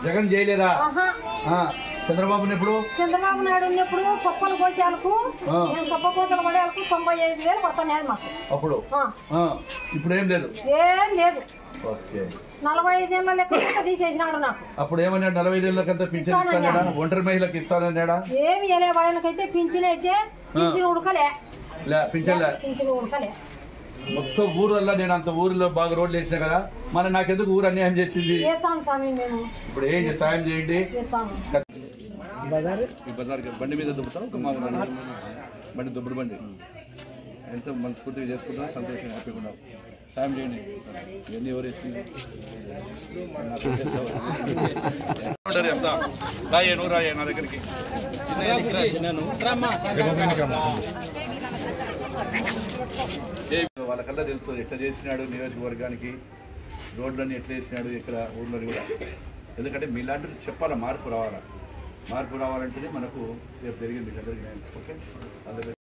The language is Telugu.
జగన్ చేయలేదా ఆహా ఆ, చంద్రబాబుని ఎప్పుడు చంద్రబాబు నాయుడు ఉన్నప్పుడు చొప్పలు కోసేలకు ఆ. మేము చొప్ప కోతలు పడేలకు తొంభై ఐదు వేలు పడుతున్నాయి మాకు అప్పుడు ఆ, ఆ, ఇప్పుడు ఏం లేదు ఏం లేదు ఓకే నలభై ఐదేళ్ళ లెక్క తీసేసినాడు నాకు అప్పుడు ఏమన్నాడు నలభై ఐదేళ్ళకంతా పింఛన్ ఇస్తాడా ఒంటరి మహిళకి ఇస్తానన్నాడా ఏమి వేలే వాళ్ళకైతే పింఛన్ అయితే పింఛన్ ఉడకలే లే పింఛన్ లే పింఛన్ ఉడకలే మొత్తం ఊరల్లో నేను అంత ఊరిలో బాగా రోడ్లు వేసినా కదా మన నాకెందుకు ఊరు అన్యాయం చేసింది చేస్తాం స్వామి మేము ఇప్పుడు ఏం చేసి సాయం చేయండి చేస్తాము ఈ బజార్కి బండి మీద దుబ్బుతాం ఒక మామూలు బండి దుబ్బుడు బండి ఎంత మనస్ఫూర్తిగా చేసుకుంటున్నా సంతోషం హ్యాపీగా ఉన్నాం సాయం చేయండి ఇవన్నీ ఎవరు వేసి ఎంత రాయే నువ్వు రాయే నా దగ్గరికి ఏ వాళ్ళకల్లా తెలుసు ఎట్లా చేసినాడు నియోజకవర్గానికి రోడ్లన్నీ ఎట్లా వేసినాడు ఇక్కడ ఊళ్ళో కూడా ఎందుకంటే మీలాంటి చెప్పాలా మార్పు రావాలా మార్పు రావాలంటేనే మనకు రేపు జరిగింది కదా ఓకే అందరి